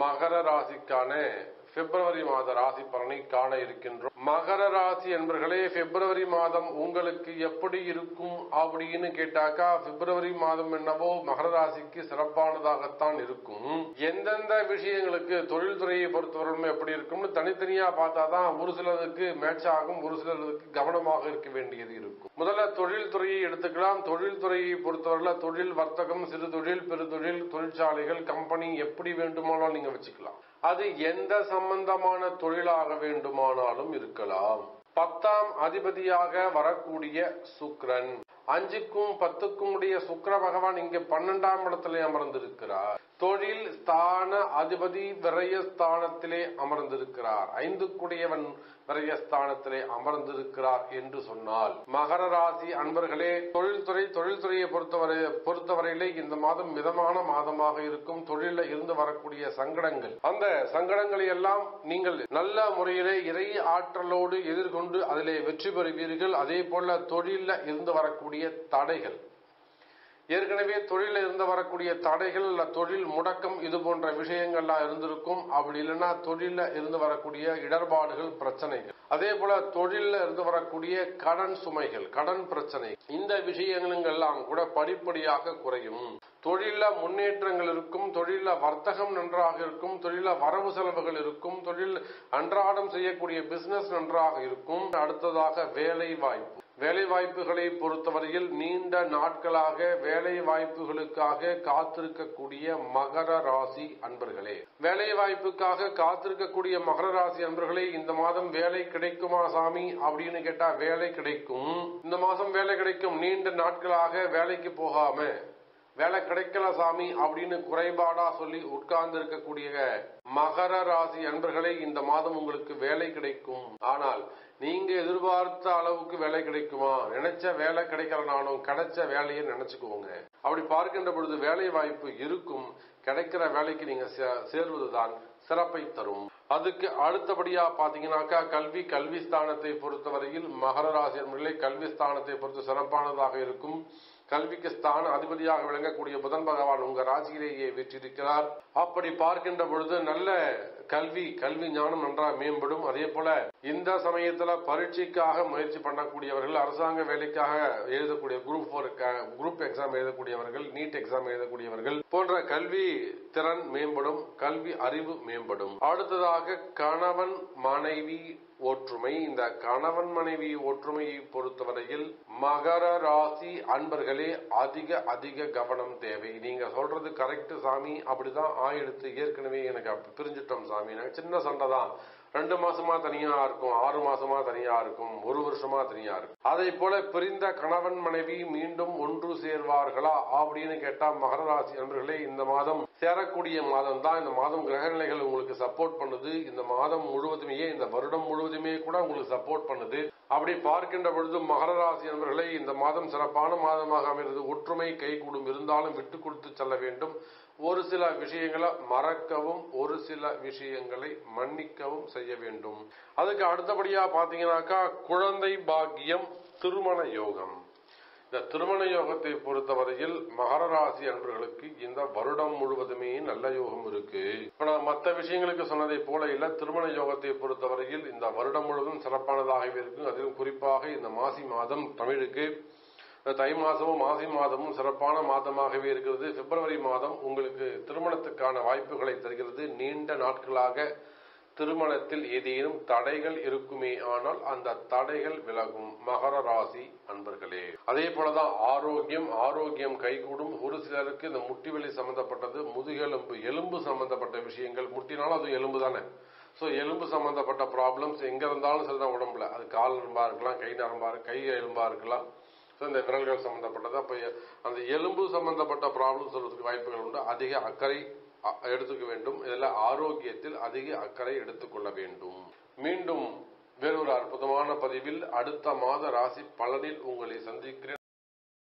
மகர ராசிக்கான பிப்ரவரி மாத ராசி பலனை காண இருக்கின்றோம் மகர ராசி என்பர்களே பிப்ரவரி மாதம் உங்களுக்கு எப்படி இருக்கும் அப்படின்னு கேட்டாக்கா பிப்ரவரி மாதம் என்னவோ மகர ராசிக்கு சிறப்பானதாகத்தான் இருக்கும் எந்தெந்த விஷயங்களுக்கு தொழில்துறையை பொறுத்தவரைக்கும் எப்படி இருக்கும்னு தனித்தனியா பார்த்தாதான் ஒரு சிலருக்கு மேட்ச் ஆகும் ஒரு சிலருக்கு கவனமாக இருக்க வேண்டியது இருக்கும் முதல்ல தொழில்துறையை எடுத்துக்கலாம் தொழில்துறையை பொறுத்தவரையில தொழில் வர்த்தகம் சிறு தொழில் பெருதொழில் தொழிற்சாலைகள் கம்பெனி எப்படி வேண்டுமானாலும் நீங்க வச்சுக்கலாம் அது எந்த சம்பந்தமான தொழிலாக வேண்டுமானாலும் இருக்கலாம் பத்தாம் அதிபதியாக வரக்கூடிய சுக்ரன் அஞ்சுக்கும் பத்துக்கும் உடைய சுக்கர பகவான் இங்க பன்னெண்டாம் இடத்திலே அமர்ந்திருக்கிறார் தொழில் ஸ்தான அதிபதி விரயஸ்தானத்திலே அமர்ந்திருக்கிறார் ஐந்துக்குடையவன் விரயஸ்தானத்திலே அமர்ந்திருக்கிறார் என்று சொன்னால் மகர ராசி அன்பர்களே தொழில்துறை தொழில்துறையை பொறுத்தவரை பொறுத்தவரையிலே இந்த மாதம் மிதமான மாதமாக இருக்கும் தொழில இருந்து வரக்கூடிய சங்கடங்கள் அந்த சங்கடங்களை எல்லாம் நீங்கள் நல்ல முறையிலே இறை ஆற்றலோடு எதிர்கொண்டு அதிலே வெற்றி பெறுவீர்கள் அதே போல தொழில இருந்து வரக்கூடிய தடைகள் ஏற்கனவே தொழில இருந்து வரக்கூடிய தடைகள் இல்ல தொழில் முடக்கம் இது போன்ற விஷயங்கள்லாம் இருந்திருக்கும் அப்படி இல்லைன்னா தொழில இருந்து வரக்கூடிய இடர்பாடுகள் பிரச்சனைகள் அதே போல தொழில இருந்து வரக்கூடிய கடன் சுமைகள் கடன் பிரச்சனை இந்த விஷயங்களெல்லாம் கூட படிப்படியாக குறையும் தொழில முன்னேற்றங்கள் இருக்கும் தொழில வர்த்தகம் நன்றாக இருக்கும் தொழில வரவு செலவுகள் இருக்கும் தொழில் அன்றாடம் செய்யக்கூடிய பிசினஸ் நன்றாக இருக்கும் அடுத்ததாக வேலை வாய்ப்பு வேலை வாய்ப்புகளை பொறுத்தவரையில் நீண்ட நாட்களாக வேலை வாய்ப்புகளுக்காக காத்திருக்கக்கூடிய மகர ராசி அன்பர்களே வேலை வாய்ப்புக்காக காத்திருக்கக்கூடிய மகர ராசி அன்பர்களே இந்த மாதம் வேலை கிடைக்குமா சாமி அப்படின்னு கேட்டா வேலை கிடைக்கும் இந்த மாதம் வேலை கிடைக்கும் நீண்ட நாட்களாக வேலைக்கு போகாம வேலை கிடைக்கல சாமி அப்படின்னு குறைபாடா சொல்லி உட்கார்ந்து இருக்கக்கூடிய மகர ராசி அன்பர்களே இந்த மாதம் உங்களுக்கு வேலை கிடைக்கும் ஆனால் நீங்க எதிர்பார்த்த அளவுக்கு வேலை கிடைக்குமா நினைச்ச வேலை கிடைக்கலனாலும் கிடைச்ச வேலையை நினைச்சுக்கோங்க அப்படி பார்க்கின்ற பொழுது வேலை வாய்ப்பு இருக்கும் கிடைக்கிற வேலைக்கு நீங்க சேர்வதுதான் சிறப்பை தரும் அதுக்கு அடுத்தபடியா பாத்தீங்கன்னாக்கா கல்வி கல்வி ஸ்தானத்தை பொறுத்தவரையில் மகர ராசி என்பதிலே கல்வி ஸ்தானத்தை பொறுத்து சிறப்பானதாக இருக்கும் கல்விக்கு ஸ்தான அதிபதியாக விளங்கக்கூடிய புதன் பகவான் உங்க ராசியிலேயே வெற்றிருக்கிறார் அப்படி பார்க்கின்ற பொழுது நல்ல கல்வி கல்வி ஞானம் நன்றாக மேம்படும் அதே போல இந்த சமயத்துல பரீட்சைக்காக முயற்சி பண்ணக்கூடியவர்கள் அரசாங்க வேலைக்காக எழுதக்கூடிய குரூப் போர் குரூப் எக்ஸாம் எழுதக்கூடியவர்கள் நீட் எக்ஸாம் எழுதக்கூடியவர்கள் போன்ற கல்வி திறன் மேம்படும் கல்வி அறிவு மேம்படும் அடுத்ததாக கணவன் மனைவி ஒற்றுமை இந்த கணவன் மனைவி ஒற்றுமையை பொறுத்தவரையில் மகர ராசி அன்பர்களே அதிக அதிக கவனம் தேவை நீங்க சொல்றது கரெக்ட் சாமி அப்படிதான் ஆயிடுத்து ஏற்கனவே எனக்கு பிரிஞ்சிட்டோம் சாமி நாங்க சின்ன சண்டை தான் ரெண்டு மாசமா தனியா இருக்கும் ஆறு மாசமா தனியா இருக்கும் ஒரு வருஷமா தனியா இருக்கும் அதை போல பிரிந்த கணவன் மனைவி மீண்டும் ஒன்று சேர்வார்களா அப்படின்னு கேட்டா மகர ராசி அன்பர்களே இந்த மாதம் சேரக்கூடிய மாதம் தான் இந்த மாதம் கிரகநிலைகள் உங்களுக்கு சப்போர்ட் பண்ணுது இந்த மாதம் முழுவதுமே இந்த வருடம் முழுவதுமே கூட உங்களுக்கு சப்போர்ட் பண்ணுது அப்படி பார்க்கின்ற பொழுது மகர ராசி அன்பர்களே இந்த மாதம் சிறப்பான மாதமாக அமைகிறது ஒற்றுமை கைகூடும் இருந்தாலும் விட்டு கொடுத்து செல்ல வேண்டும் ஒரு சில விஷயங்களை மறக்கவும் ஒரு சில விஷயங்களை மன்னிக்கவும் செய்ய வேண்டும் அதுக்கு அடுத்தபடியா பாத்தீங்கன்னாக்கா குழந்தை பாக்கியம் திருமண யோகம் இந்த திருமண யோகத்தை பொறுத்தவரையில் மகர ராசி அன்பர்களுக்கு இந்த வருடம் முழுவதுமே நல்ல யோகம் இருக்கு இப்ப நான் மற்ற விஷயங்களுக்கு சொன்னதை போல இல்ல திருமண யோகத்தை பொறுத்தவரையில் இந்த வருடம் முழுவதும் சிறப்பானதாகவே இருக்கும் அதிலும் குறிப்பாக இந்த மாசி மாதம் தமிழுக்கு தை மாதமும் மாசி மாதமும் சிறப்பான மாதமாகவே இருக்கிறது பிப்ரவரி மாதம் உங்களுக்கு திருமணத்துக்கான வாய்ப்புகளை தருகிறது நீண்ட நாட்களாக திருமணத்தில் ஏதேனும் தடைகள் இருக்குமே ஆனால் அந்த தடைகள் விலகும் மகர ராசி அன்பர்களே அதே போலதான் ஆரோக்கியம் ஆரோக்கியம் கைகூடும் ஒரு சிலருக்கு இந்த முட்டிவெளி சம்பந்தப்பட்டது முதுகெலும்பு எலும்பு சம்பந்தப்பட்ட விஷயங்கள் முட்டினாலும் அது எலும்பு தானே ஸோ எலும்பு சம்பந்தப்பட்ட ப்ராப்ளம்ஸ் எங்க இருந்தாலும் சரிதான் உடம்புல அது கால் நரம்பா இருக்கலாம் கை நரம்பா கை எலும்பா இருக்கலாம் ஸோ இந்த விரல்கள் சம்பந்தப்பட்டது அப்போ அந்த எலும்பு சம்பந்தப்பட்ட ப்ராப்ளம் சொல்றதுக்கு வாய்ப்புகள் உண்டு அதிக அக்கறை எடுத்துக்க வேண்டும் இதில் ஆரோக்கியத்தில் அதிக அக்கறை எடுத்துக்கொள்ள வேண்டும் மீண்டும் வேறொரு அற்புதமான பதிவில் அடுத்த மாத ராசி பலனில் உங்களை சந்திக்கிறேன்